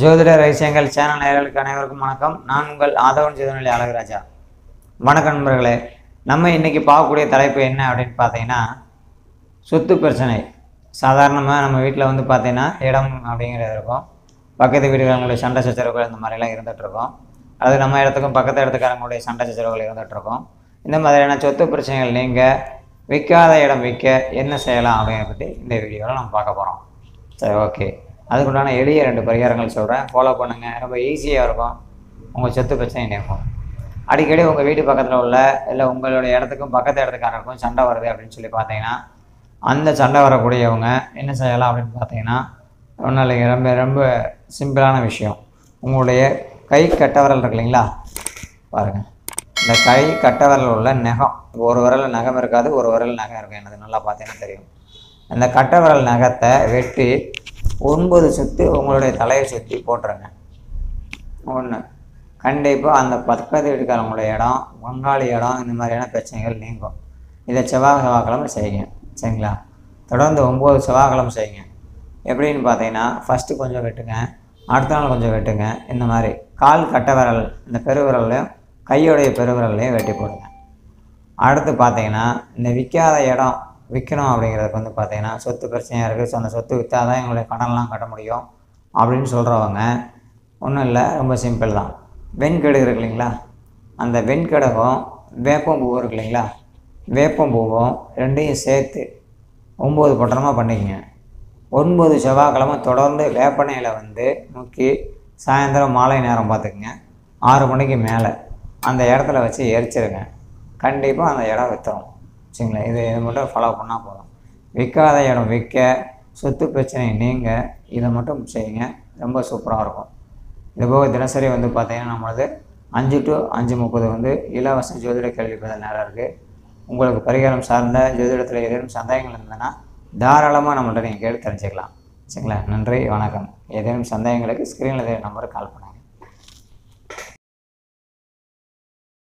ஜோதிட ரகசியங்கள் சேனல் நேயர்களுக்கு அனைவருக்கும் வணக்கம் நான் உங்கள் ஆதவன் ஜோதிநிலை அழகுராஜா வணக்கம் நண்பர்களே நம்ம இன்னைக்கு பார்க்கக்கூடிய தலைப்பு என்ன அப்படின்னு பார்த்தீங்கன்னா சொத்து பிரச்சனை சாதாரணமாக நம்ம வீட்டில் வந்து பார்த்தீங்கன்னா இடம் அப்படிங்கிறது இருக்கும் பக்கத்து வீடுகளுடைய சண்டை சச்சரவுகள் இந்த மாதிரிலாம் இருந்துட்டு இருக்கும் அது நம்ம இடத்துக்கும் பக்கத்து இடத்துக்காரங்களுடைய சண்டை சச்சரவுகள் இருந்துட்டு இருக்கும் இந்த மாதிரியான சொத்து பிரச்சனைகள் நீங்கள் விற்காத இடம் விற்க என்ன செய்யலாம் அப்படிங்கிறத பற்றி இந்த வீடியோவில் நம்ம பார்க்க போகிறோம் சரி ஓகே அதுக்குண்டான எளிய ரெண்டு பரிகாரங்கள் சொல்கிறேன் ஃபாலோ பண்ணுங்கள் ரொம்ப ஈஸியாக இருக்கும் உங்கள் சொத்து பிரச்சனை நீக்கும் அடிக்கடி உங்கள் வீட்டு பக்கத்தில் உள்ள இல்லை உங்களுடைய இடத்துக்கும் பக்கத்து இடத்துக்காரருக்கும் சண்டை வருது அப்படின்னு சொல்லி பார்த்தீங்கன்னா அந்த சண்டை வரக்கூடியவங்க என்ன செய்யலாம் அப்படின்னு பார்த்தீங்கன்னா ஒன்றும் இல்லைங்க ரொம்ப ரொம்ப சிம்பிளான விஷயம் உங்களுடைய கை கட்டவரல் இருக்கு இல்லைங்களா பாருங்கள் இந்த கை கட்டவரல் உள்ள நகம் ஒரு விரல் நகம் இருக்காது ஒரு விரல் நகம் இருக்கும் எனக்கு நல்லா பார்த்தீங்கன்னா தெரியும் அந்த கட்டவிரல் நகத்தை வெட்டி ஒன்பது சுத்து உங்களுடைய தலையை சுற்றி போட்டுருங்க ஒன்று கண்டிப்பாக அந்த பக்கத்து வீட்டுக்காரங்களுடைய இடம் பங்காளி இடம் இந்த மாதிரியான பிரச்சனைகள் நீங்கும் இதை செவ்வாய் செவ்வாய்க்கிழமை செய்யுங்க சரிங்களா தொடர்ந்து ஒம்பது செவ்வாய்க்கிழமை செய்யுங்க எப்படின்னு பார்த்தீங்கன்னா ஃபஸ்ட்டு கொஞ்சம் வெட்டுங்க அடுத்த நாள் கொஞ்சம் வெட்டுங்க இந்த மாதிரி கால் கட்டை விரல் இந்த பெருவிரல்லையும் கையோடைய பெருவிரல்லையும் வெட்டி போடுங்க அடுத்து பார்த்தீங்கன்னா இந்த விற்காத இடம் விற்கணும் அப்படிங்கிறதுக்கு வந்து பார்த்தீங்கன்னா சொத்து பிரச்சனையாக இருக்குது ஸோ அந்த சொத்து விற்றா தான் எங்களுடைய கடன்லாம் கட்ட முடியும் அப்படின்னு சொல்கிறவங்க ஒன்றும் இல்லை ரொம்ப சிம்பிள் தான் வெண்கடுகு இருக்கு இல்லைங்களா அந்த வெண்கடகம் வேப்பம் பூவும் இருக்கு இல்லைங்களா வேப்பம் பூவும் ரெண்டையும் சேர்த்து ஒம்பது பட்டணமாக பண்ணிக்கங்க ஒன்பது செவ்வாய்க்கிழமை தொடர்ந்து வேப்பனையில் வந்து முக்கி சாயந்தரம் மாலை நேரம் பார்த்துக்குங்க ஆறு மணிக்கு மேலே அந்த இடத்துல வச்சு எரிச்சிருங்க கண்டிப்பாக அந்த இடம் விற்றுரும் சரிங்களா இது இது மட்டும் ஃபாலோ பண்ணால் போதும் விற்காத இடம் விற்க சொத்து பிரச்சனை நீங்க இதை மட்டும் செய்யுங்க ரொம்ப சூப்பராக இருக்கும் இதுபோக தினசரி வந்து பார்த்தீங்கன்னா நம்மளது அஞ்சு டு அஞ்சு முப்பது வந்து இலவச ஜோதிட கேள்வி பதில் நேரம் இருக்குது உங்களுக்கு பரிகாரம் சார்ந்த ஜோதிடத்தில் ஏதேனும் சந்தேகங்கள் இருந்ததுன்னா தாராளமாக நம்மள்ட்ட நீங்கள் கேட்டு தெரிஞ்சுக்கலாம் சரிங்களா நன்றி வணக்கம் ஏதேனும் சந்தேகங்களுக்கு ஸ்க்ரீனில் நம்பருக்கு கால் பண்ணுங்கள்